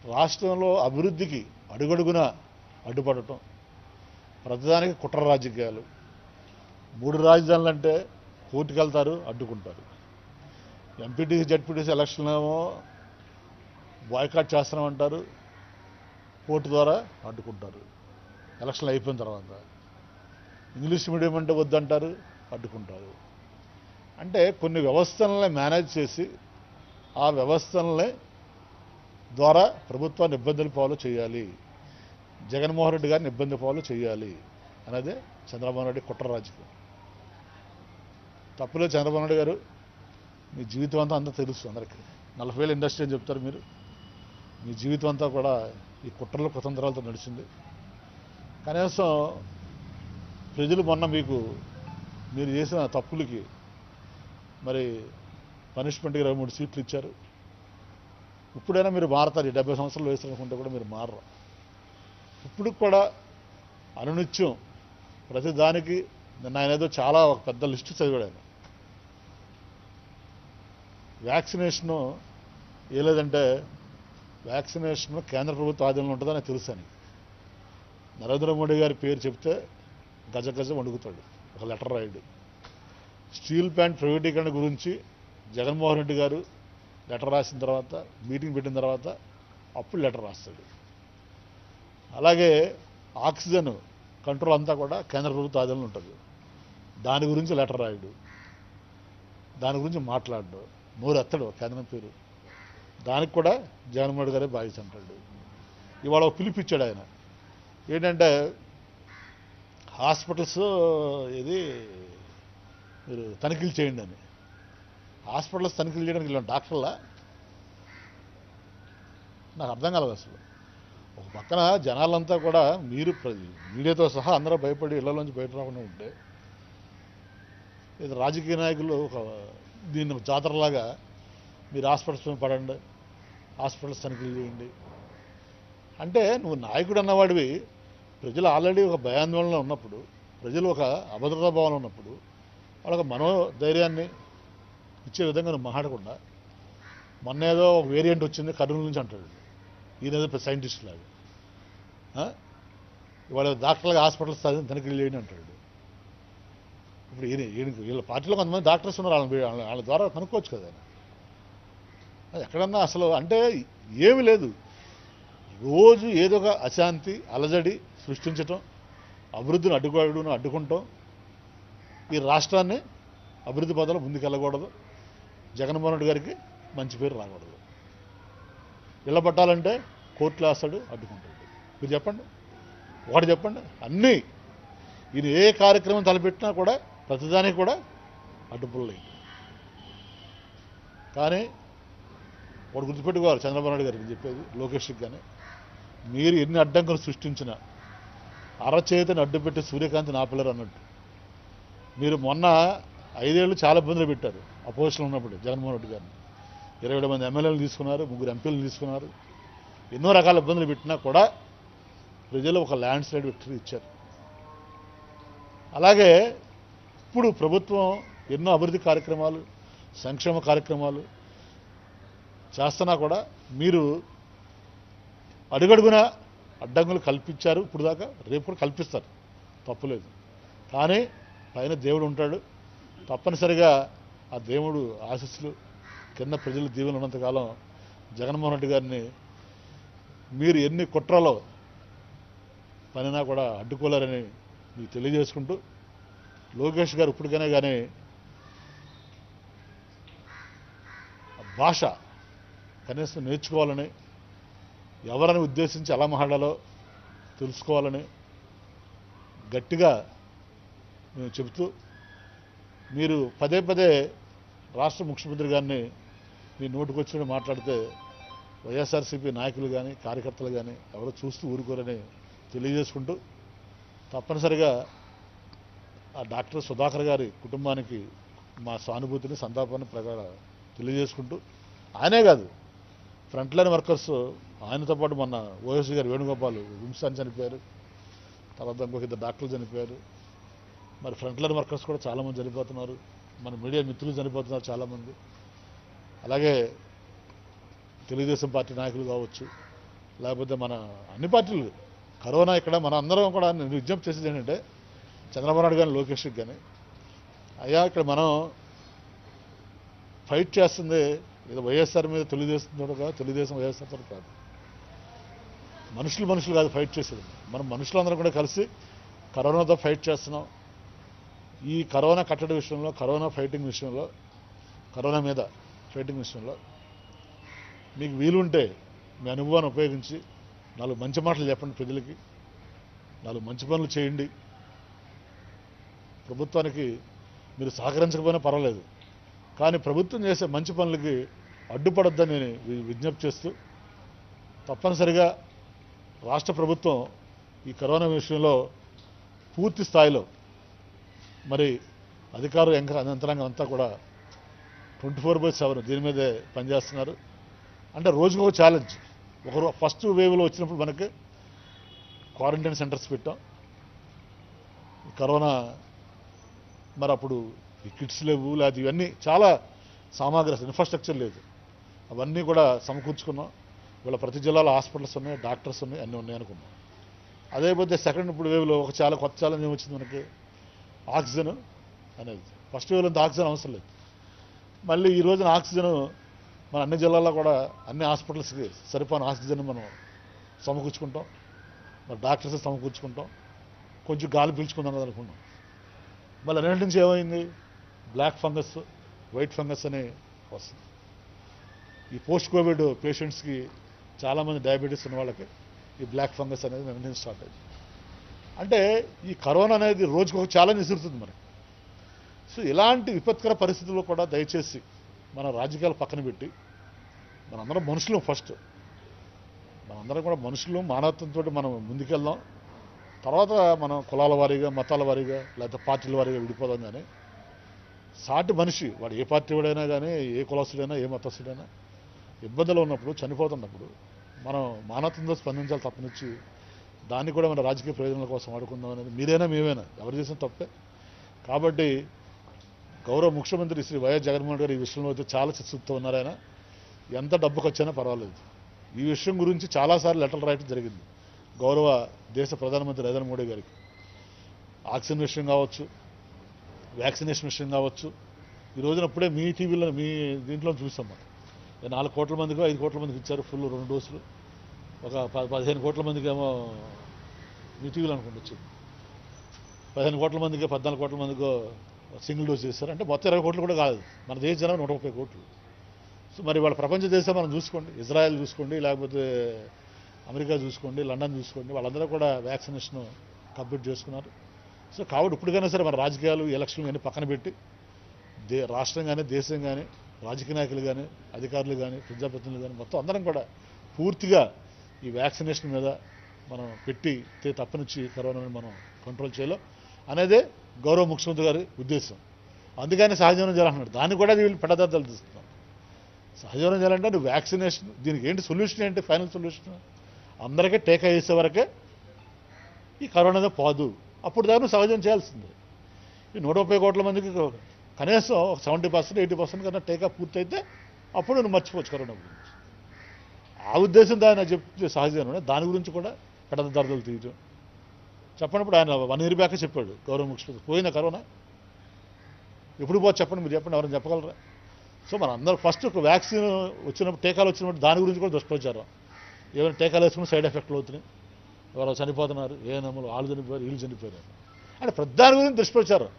రాష్ట్రంలో అభివృద్ధికి అడుగడుగున అడ్డుపడటం ప్రతిదానికి కుట్ర రాజకీయాలు మూడు రాజధానులు అంటే కోర్టుకు వెళ్తారు అడ్డుకుంటారు ఎంపీటీసీ జడ్పీటీసీ ఎలక్షన్ ఏమో బాయ్కాట్ చేస్తామంటారు కోర్టు ద్వారా అడ్డుకుంటారు ఎలక్షన్లు అయిపోయిన తర్వాత ఇంగ్లీష్ మీడియం అంటే వద్దంటారు అడ్డుకుంటారు అంటే కొన్ని వ్యవస్థలని మేనేజ్ చేసి ఆ వ్యవస్థలని ద్వారా ప్రభుత్వాన్ని ఇబ్బందులు పాలు చేయాలి జగన్మోహన్ రెడ్డి గారిని ఇబ్బంది పాలు చేయాలి అనేది చంద్రబాబు నాయుడు కుట్ర రాజకీయం తప్పులే చంద్రబాబు నాయుడు గారు మీ జీవితం అంతా అంతా తెలుసు అందరికీ నలభై వేల ఇండస్ట్రీ అని చెప్తారు మీరు మీ జీవితం అంతా కూడా ఈ కుట్రలు కుతంత్రాలతో నడిచింది కనీసం ప్రజలు మొన్న మీకు మీరు చేసిన తప్పులకి మరి పనిష్మెంట్కి ఇరవై మూడు సీట్లు ఇచ్చారు ఇప్పుడైనా మీరు మారతారు ఈ డెబ్బై సంవత్సరాలు వేసారనుకుంటే కూడా మీరు మారరు ఇప్పుడు కూడా అనునిత్యం ప్రతి దానికి నిన్న ఆయన ఏదో చాలా ఒక పెద్ద లిస్టు చదివాడు ఆయన వ్యాక్సినేషను ఏ లేదంటే వ్యాక్సినేషన్ కేంద్ర ప్రభుత్వ ఆధీనంలో ఉంటుందని తెలుసు అని నరేంద్ర మోడీ గారి పేరు చెప్తే గజ గజ వణుకుతాడు ఒక లెటర్ రాయడు స్టీల్ ప్లాంట్ ప్రైవేటీకరణ గురించి జగన్మోహన్ రెడ్డి గారు లెటర్ రాసిన తర్వాత మీటింగ్ పెట్టిన తర్వాత అప్పుడు లెటర్ రాస్తాడు అలాగే ఆక్సిజన్ కంట్రోల్ అంతా కూడా కేంద్ర ప్రభుత్వ ఆధీనంలో ఉంటుంది దాని గురించి లెటర్ రాయడు దాని గురించి మాట్లాడు నోరు ఎత్తడు కేంద్రం పేరు దానికి కూడా జగన్మోహన్ రెడ్డి గారే బాధ్యత అంటాడు ఇవాళ ఒక పిలుపు ఇచ్చాడు ఆయన ఏంటంటే హాస్పిటల్స్ ఇది మీరు తనిఖీలు చేయండి అని హాస్పిటల్స్ తనిఖీలు చేయడానికి వెళ్ళాం డాక్టర్లా నాకు అర్థం కాలేదు అసలు ఒక పక్కన జనాలంతా కూడా మీరు ప్ర- మీడియాతో సహా అందరూ భయపడి ఇళ్లలోంచి బయట రాకుండా ఉంటే ఇది రాజకీయ నాయకులు ఒక దీన్ని జాతరలాగా మీరు హాస్పిటల్స్ మీద పడండి హాస్పిటల్స్ తనిఖీలు చేయండి అంటే నువ్వు నాయకుడు అన్నవాడివి ప్రజలు ఆల్రెడీ ఒక భయాందోళనలో ఉన్నప్పుడు ప్రజలు ఒక అభద్రతా భావంలో ఉన్నప్పుడు వాళ్ళకి మనోధైర్యాన్ని ఇచ్చే విధంగా నువ్వు మాట్లాడకుండా మొన్న ఏదో ఒక వేరియంట్ వచ్చింది కర్నూలు నుంచి అంటాడు ఈయన ఏదో సైంటిస్ట్ లాగా ఆ? ఇవాళ డాక్టర్లుగా హాస్పిటల్స్ తనిఖీలు చేయండి అంటాడు ఇప్పుడు ఈయన ఈయనకి వీళ్ళ పార్టీలో కొంతమంది డాక్టర్స్ ఉన్నారు వాళ్ళని వాళ్ళ వాళ్ళ ద్వారా కనుక్కోవచ్చు కదా ఆయన. అది ఎక్కడన్నా అసలు అంటే ఏమీ లేదు రోజు ఏదో ఒక అశాంతి అలజడి సృష్టించటం అభివృద్ధిని అడ్డుకోవడం అడ్డుకుంటాం ఈ రాష్ట్రాన్ని అభివృద్ధి పదంలో ముందుకెళ్ళకూడదు జగన్మోహన్ రెడ్డి గారికి మంచి పేరు రాకూడదు ఇళ్ళ పట్టాలంటే కోర్టులో వేస్తాడు అడ్డుకుంటాడు మీరు చెప్పండి ఒకటి చెప్పండి అన్నీ ఈయన ఏ కార్యక్రమం తలపెట్టినా కూడా ప్రతిదానికి కూడా అడ్డుపుల్లే కానీ వాడు గుర్తుపెట్టుకోవాలి చంద్రబాబు నాయుడు గారికి చెప్పేది లోకేష్కి కానీ మీరు ఎన్ని అడ్డంకులు సృష్టించినా అరచేతిని అడ్డుపెట్టి సూర్యకాంతి నాపిల్లరు అన్నట్టు మీరు మొన్న ఐదేళ్ళు చాలా ఇబ్బందులు పెట్టారు అపోజిషన్ ఉన్నప్పుడు జగన్మోహన్ రెడ్డి గారిని ఇరవై ఏడు మంది ఎమ్మెల్యేలు తీసుకున్నారు ముగ్గురు ఎంపీలు తీసుకున్నారు ఎన్నో రకాల ఇబ్బందులు పెట్టినా కూడా ప్రజలు ఒక ల్యాండ్ స్లైడ్ విక్టరీ ఇచ్చారు అలాగే ఇప్పుడు ప్రభుత్వం ఎన్నో అభివృద్ధి కార్యక్రమాలు సంక్షేమ కార్యక్రమాలు చేస్తున్నా కూడా మీరు అడుగడుగున అడ్డంకులు కల్పించారు ఇప్పుడు దాకా రేపు కూడా కల్పిస్తారు తప్పులేదు కానీ పైన దేవుడు ఉంటాడు తప్పనిసరిగా ఆ దేవుడు ఆశీస్సులు కింద ప్రజలు దీవెన ఉన్నంతకాలం జగన్మోహన్ రెడ్డి గారిని మీరు ఎన్ని కుట్రలో పనినా కూడా అడ్డుకోలేరని మీకు తెలియజేసుకుంటూ లోకేష్ గారు ఇప్పటికైనా కానీ ఆ భాష కనీసం నేర్చుకోవాలని ఎవరిని ఉద్దేశించి ఎలా మాట్లాడాలో తెలుసుకోవాలని గట్టిగా మేము చెబుతూ మీరు పదే పదే రాష్ట్ర ముఖ్యమంత్రి గారిని మీ నోటికొచ్చిన మాట్లాడితే వైఎస్ఆర్సీపీ నాయకులు కానీ కార్యకర్తలు కానీ ఎవరో చూస్తూ ఊరుకోరని తెలియజేసుకుంటూ తప్పనిసరిగా ఆ డాక్టర్ సుధాకర్ గారి కుటుంబానికి మా సానుభూతిని సంతాపాన్ని ప్రగాఢ తెలియజేసుకుంటూ ఆయనే కాదు ఫ్రంట్ లైన్ వర్కర్స్ ఆయనతో పాటు మొన్న ఓఎస్సీ గారు వేణుగోపాల్ వింసాన్ని చనిపోయారు తర్వాత ఇంకొక ఇద్దరు డాక్టర్లు చనిపోయారు మరి ఫ్రంట్ లైన్ వర్కర్స్ కూడా చాలామంది చనిపోతున్నారు మన మీడియా మిత్రులు చనిపోతున్నారు చాలామంది అలాగే తెలుగుదేశం పార్టీ నాయకులు కావచ్చు లేకపోతే మన అన్ని పార్టీలు కరోనా ఇక్కడ మన అందరం కూడా నేను విజ్ఞప్తి చేసేది ఏంటంటే చంద్రబాబు నాయుడు కానీ లోకేష్కి కానీ అయ్యా ఇక్కడ మనం ఫైట్ చేస్తుంది ఇది వైఎస్ఆర్ మీద తెలుగుదేశం తోడు కాదు తెలుగుదేశం వైఎస్ఆర్ తోడు కాదు మనుషులు మనుషులు కాదు ఫైట్ చేసేది మనం మనుషులందరం కూడా కలిసి కరోనాతో ఫైట్ చేస్తున్నాం ఈ కరోనా కట్టడి విషయంలో కరోనా ఫైటింగ్ విషయంలో కరోనా మీద ఫైటింగ్ విషయంలో మీకు వీలుంటే మీ అనుభవాన్ని ఉపయోగించి నాలుగు మంచి మాటలు చెప్పండి ప్రజలకి నాలుగు మంచి పనులు చేయండి ప్రభుత్వానికి మీరు సహకరించకపోయినా పర్వాలేదు కానీ ప్రభుత్వం చేసే మంచి పనులకి అడ్డుపడొద్దని నేను వి- విజ్ఞప్తి చేస్తూ తప్పనిసరిగా రాష్ట్ర ప్రభుత్వం ఈ కరోనా విషయంలో పూర్తి స్థాయిలో మరి అధికారులు యంత్ర యంత్రాంగం అంతా కూడా ట్వంటీ ఫోర్ బై సెవెన్ దీని మీదే పనిచేస్తున్నారు అంటే రోజుకు ఒక ఛాలెంజ్ ఒకరు ఫస్ట్ వేవ్లో వచ్చినప్పుడు మనకి క్వారంటైన్ సెంటర్స్ పెట్టాం ఈ కరోనా మరి అప్పుడు ఈ కిట్స్ లేవు లేకపోతే ఇవన్నీ చాలా సామాగ్రి అసలు ఇన్ఫ్రాస్ట్రక్చర్ లేదు అవన్నీ కూడా సమకూర్చుకున్నాం ఇవాళ ప్రతి జిల్లాలో హాస్పిటల్స్ ఉన్నాయి డాక్టర్స్ ఉన్నాయి అన్నీ ఉన్నాయి అనుకున్నాం అదే పోతే సెకండ్ ఇప్పుడు వేవ్లో ఒక చాలా కొత్త ఛాలెంజ్ ఏమొచ్చింది మనకి ఆక్సిజన్ అనేది ఫస్ట్ వేవ్లో అంత ఆక్సిజన్ అవసరం లేదు మళ్ళీ ఈ రోజున ఆక్సిజన్ మన అన్ని జిల్లాల్లో కూడా అన్ని హాస్పిటల్స్కి సరిపోని ఆక్సిజన్ మనం సమకూర్చుకుంటాం మరి డాక్టర్స్ సమకూర్చుకుంటాం కొంచెం గాలి పీల్చుకుందాం కదా అనుకున్నాం మళ్ళీ రెండింటి నుంచి ఏమైంది బ్లాక్ ఫంగస్ వైట్ ఫంగస్ అని వస్తుంది ఈ పోస్ట్ కోవిడ్ పేషెంట్స్కి చాలామంది డయాబెటీస్ ఉన్న వాళ్ళకి ఈ బ్లాక్ ఫంగస్ అనేది వెంటనే స్టార్ట్ అయింది అంటే ఈ కరోనా అనేది రోజుకు ఒక ఛాలెంజ్ విసురుతుంది మనకి సో ఇలాంటి విపత్కర పరిస్థితుల్లో కూడా దయచేసి మన రాజకీయాలు పక్కన పెట్టి మనందరం మనుషులు ఫస్ట్ మనందరం కూడా మనుషులు మానవత్వంతో మనం ముందుకెళ్దాం తర్వాత మనం కులాల వారీగా మతాల వారీగా లేకపోతే పార్టీల వారీగా విడిపోదాం కానీ సాటి మనిషి వాడు ఏ పార్టీ వాడైనా కానీ ఏ కులస్తుడైనా ఏ మతస్థుడైనా ఇబ్బందులు ఉన్నప్పుడు చనిపోతున్నప్పుడు మనం మానవత్వంతో స్పందించాలి తప్పనిచ్చి దాన్ని కూడా మన రాజకీయ ప్రయోజనాల కోసం వాడుకుందాం అనేది మీరైనా మేమైనా ఎవరు చేసిన తప్పే కాబట్టి గౌరవ ముఖ్యమంత్రి శ్రీ వైఎస్ జగన్మోహన్ గారు ఈ విషయంలో అయితే చాలా చిత్తుతో ఉన్నారు ఆయన ఎంత డబ్బు ఖర్చైనా పర్వాలేదు ఈ విషయం గురించి చాలాసార్లు లెటర్లు రాయడం జరిగింది గౌరవ దేశ ప్రధానమంత్రి నరేంద్ర మోడీ గారికి ఆక్సిజన్ విషయం కావచ్చు వ్యాక్సినేషన్ విషయం కావచ్చు ఈ రోజున అప్పుడే మీ టీవీలో మీ దీంట్లో చూసాం మనం ఏ నాలుగు కోట్ల మందికి ఐదు కోట్ల మందికి ఇచ్చారు ఫుల్ రెండు డోసులు ఒక ప- పదిహేను కోట్ల మందికి ఏమో మీ టీవీలో అనుకుంటూ వచ్చింది పదిహేను కోట్ల మందికి పద్నాలుగు కోట్ల మందికి సింగిల్ డోస్ చేశారు అంటే మొత్తం ఇరవై కోట్లు కూడా కాదు మన దేశ జనం నూట ముప్పై కోట్లు సో మరి వాళ్ళ ప్రపంచ దేశం మనం చూసుకోండి ఇజ్రాయెల్ చూసుకోండి లేకపోతే అమెరికా చూసుకోండి లండన్ చూసుకోండి వాళ్ళందరూ కూడా వ్యాక్సినేషన్ కంప్లీట్ చేసుకున్నారు సో కాబట్టి ఇప్పటికైనా సరే మన రాజకీయాలు ఎలక్షన్లు కానీ పక్కన పెట్టి దే రాష్ట్రం కానీ దేశం కానీ రాజకీయ నాయకులు కానీ అధికారులు కానీ ప్రజాప్రతినిధులు కానీ మొత్తం అందరం కూడా పూర్తిగా ఈ వ్యాక్సినేషన్ మీద మనం పెట్టి తే తప్పనిచ్చి కరోనాని మనం కంట్రోల్ చేయలేం అనేదే గౌరవ ముఖ్యమంత్రి గారి ఉద్దేశం అందుకని సహజీవనం చేయాలన్నాడు దాన్ని కూడా వీళ్ళు పెడదద్దలు తీస్తున్నారు సహజీవనం చేయాలంటే నువ్వు వ్యాక్సినేషన్ దీనికి ఏంటి సొల్యూషన్ ఏంటి ఫైనల్ సొల్యూషన్ అందరికీ టీకా వేసే వరకే ఈ కరోనా పోదు అప్పుడు దాన్ని నువ్వు సహజం చేయాల్సిందే ఈ నూట ముప్పై కోట్ల మందికి కనీసం ఒక సెవెంటీ పర్సెంట్ ఎయిటీ పర్సెంట్ కన్నా టీకా పూర్తయితే అప్పుడు నువ్వు మర్చిపోవచ్చు కరోనా గురించి ఆ ఉద్దేశం దాన్ని చెప్తే సహజంగానే దాని గురించి కూడా పెడదరదలు తీయటం చెప్పినప్పుడు ఆయన వన్ ఇయర్ బ్యాక్ చెప్పాడు గౌరవ ముఖ్యమంత్రి పోయిన కరోనా ఎప్పుడు పోతే చెప్పండి మీరు చెప్పండి ఎవరైనా చెప్పగలరా సో మన అందరూ ఫస్ట్ ఒక వ్యాక్సిన్ వచ్చినప్పుడు టీకాలు వచ్చినప్పుడు దాని గురించి కూడా దుష్ప్రచారం ఏమైనా టీకాలు వేసుకుని సైడ్ ఎఫెక్ట్లు అవుతున్నాయి ఎవరో చనిపోతున్నారు ఏ నమ్మలు వాళ్ళు చనిపోయారు వీళ్ళు చనిపోయారు అంటే ప్రధాని గురించి దుష్ప్రచారం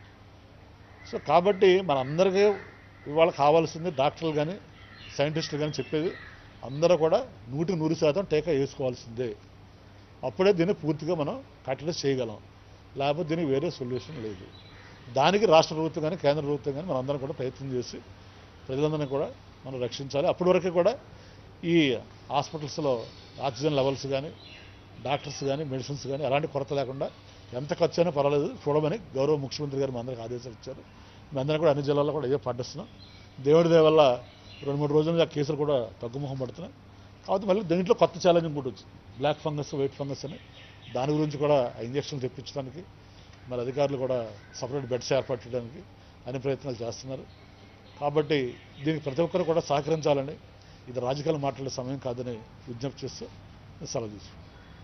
సో కాబట్టి మన అందరికీ ఇవాళ కావాల్సింది డాక్టర్లు కానీ సైంటిస్టులు కానీ చెప్పేది అందరూ కూడా నూటికి నూరు శాతం టీకా వేసుకోవాల్సిందే అప్పుడే దీన్ని పూర్తిగా మనం కట్టడి చేయగలం లేకపోతే దీనికి వేరే సొల్యూషన్ లేదు దానికి రాష్ట్ర ప్రభుత్వం కానీ కేంద్ర ప్రభుత్వం కానీ మనందరం కూడా ప్రయత్నం చేసి ప్రజలందరినీ కూడా మనం రక్షించాలి అప్పటి వరకు కూడా ఈ హాస్పిటల్స్లో ఆక్సిజన్ లెవెల్స్ కానీ డాక్టర్స్ కానీ మెడిసిన్స్ కానీ ఎలాంటి కొరత లేకుండా ఎంత ఖర్చు అయినా పర్వాలేదు చూడమని గౌరవ ముఖ్యమంత్రి గారు మా అందరికి ఆదేశాలు ఇచ్చారు మీ అందరం కూడా అన్ని జిల్లాల్లో కూడా ఇదే పాటిస్తున్నాం దేవుడి దయ వల్ల రెండు మూడు రోజుల నుంచి ఆ కేసులు కూడా తగ్గుముఖం పడుతున్నాయి కాబట్టి మళ్ళీ దీంట్లో కొత్త ఛాలెంజ్ కూడా వచ్చింది బ్లాక్ ఫంగస్ వైట్ ఫంగస్ అని దాని గురించి కూడా ఆ ఇంజక్షన్లు తెప్పించడానికి మరి అధికారులు కూడా సపరేట్ బెడ్స్ ఏర్పాటు చేయడానికి అన్ని ప్రయత్నాలు చేస్తున్నారు కాబట్టి దీనికి ప్రతి ఒక్కరు కూడా సహకరించాలని ఇది రాజకీయాలు మాట్లాడే సమయం కాదని విజ్ఞప్తి చేస్తూ సెలవు తీసుకుంటాను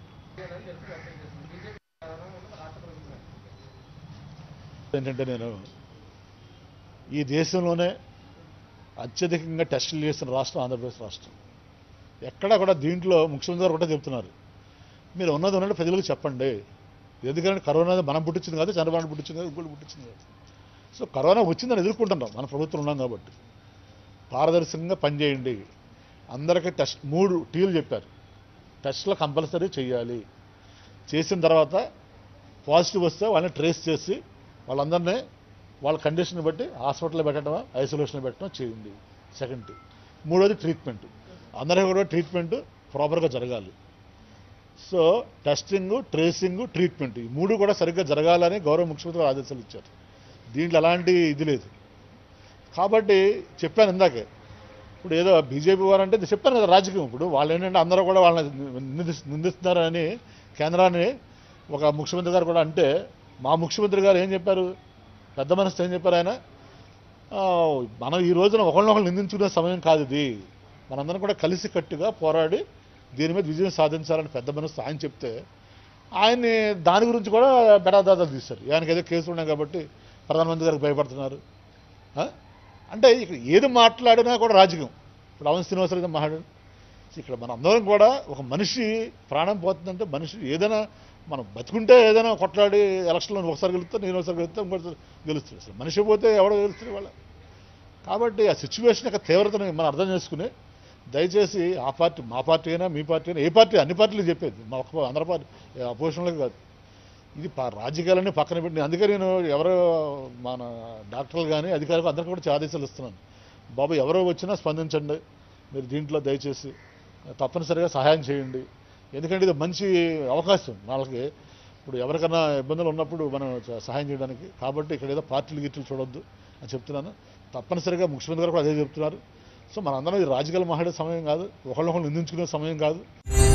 ఏంటంటే నేను ఈ దేశంలోనే అత్యధికంగా టెస్టులు చేసిన రాష్ట్రం ఆంధ్రప్రదేశ్ రాష్ట్రం ఎక్కడా కూడా దీంట్లో ముఖ్యమంత్రి గారు కూడా చెప్తున్నారు మీరు ఉన్నది ఉన్నట్టు ప్రజలకు చెప్పండి ఎందుకంటే కరోనా మనం పుట్టించింది కాదు చంద్రబాబు పుట్టించింది కాదు ఇంకోటి పుట్టించింది కాదు సో కరోనా వచ్చిందని ఎదుర్కొంటున్నాం మన ప్రభుత్వం ఉన్నాం కాబట్టి పారదర్శకంగా పనిచేయండి అందరికీ టెస్ట్ మూడు టీలు చెప్పారు టెస్ట్లో కంపల్సరీ చేయాలి చేసిన తర్వాత పాజిటివ్ వస్తే వాళ్ళని ట్రేస్ చేసి వాళ్ళందరినీ వాళ్ళ కండిషన్ బట్టి హాస్పిటల్లో పెట్టడం ఐసోలేషన్లో పెట్టడం చేయండి సెకండ్ మూడోది ట్రీట్మెంట్ అందరికీ కూడా ట్రీట్మెంట్ ప్రాపర్గా జరగాలి సో టెస్టింగ్ ట్రేసింగ్ ట్రీట్మెంట్ ఈ మూడు కూడా సరిగ్గా జరగాలని గౌరవ ముఖ్యమంత్రి గారు ఆదేశాలు ఇచ్చారు దీంట్లో ఎలాంటి ఇది లేదు కాబట్టి చెప్పాను ఇందాకే ఇప్పుడు ఏదో బీజేపీ వారు అంటే చెప్పాను కదా రాజకీయం ఇప్పుడు వాళ్ళు ఏంటంటే అందరూ కూడా వాళ్ళని నిందిస్ నిందిస్తున్నారని కేంద్రాన్ని ఒక ముఖ్యమంత్రి గారు కూడా అంటే మా ముఖ్యమంత్రి గారు ఏం చెప్పారు పెద్ద మనసు ఏం చెప్పారు ఆయన ఆ, మనం ఈ రోజున ఒకళ్ళనొకళ్ళు నిందించుకునే సమయం కాదు ఇది మనందరం కూడా కలిసి కట్టుగా పోరాడి దీని మీద విజయం సాధించాలని పెద్ద మనసు ఆయన చెప్తే ఆయన్ని దాని గురించి కూడా బెడాదాదాలు తీశారు ఆయనకి ఏదో కేసులు ఉన్నాయి కాబట్టి ప్రధానమంత్రి గారికి భయపడుతున్నారు ఆ? అంటే ఇక్కడ ఏది మాట్లాడినా కూడా రాజకీయం ఇప్పుడు అవన్ శ్రీనివాసరావు మాట్లాడారు ఇక్కడ మన అందరం కూడా ఒక మనిషి ప్రాణం పోతుందంటే మనిషి ఏదైనా మనం బతుకుంటే ఏదైనా కొట్లాడి ఎలక్షన్లో ఒకసారి గెలుస్తాం నేను ఒకసారి గెలుస్తాం ఇంకోసారి గెలుస్తాడు అసలు మనిషి పోతే ఎవడో గెలుస్తాడు వాళ్ళ కాబట్టి ఆ సిచ్యువేషన్ యొక్క తీవ్రతను మనం అర్థం చేసుకుని దయచేసి ఆ పార్టీ మా పార్టీ అయినా మీ పార్టీ అయినా ఏ పార్టీ అన్ని పార్టీలు చెప్పేది మా ఒక్క అందరి పార్టీ అపోజిషన్లకు కాదు ఇది పా- రాజకీయాలన్నీ పక్కన పెట్టి అందుకే నేను ఎవరో మన డాక్టర్లు కానీ అధికారులు అందరికీ కూడా చాలా ఆదేశాలు ఇస్తున్నాను బాబు ఎవరో వచ్చినా స్పందించండి మీరు దీంట్లో దయచేసి తప్పనిసరిగా సహాయం చేయండి ఎందుకంటే ఇది మంచి అవకాశం వాళ్ళకి ఇప్పుడు ఎవరికైనా ఇబ్బందులు ఉన్నప్పుడు మనం చ- సహాయం చేయడానికి కాబట్టి ఇక్కడ ఏదో పార్టీలు గిట్లు చూడొద్దు అని చెప్తున్నాను తప్పనిసరిగా ముఖ్యమంత్రి గారు కూడా అదే చెప్తున్నారు సో మనందరం ఇది రాజకీయాలు మాట్లాడే సమయం కాదు ఒకళ్ళొకళ్ళు నిందించుకునే సమయం కాదు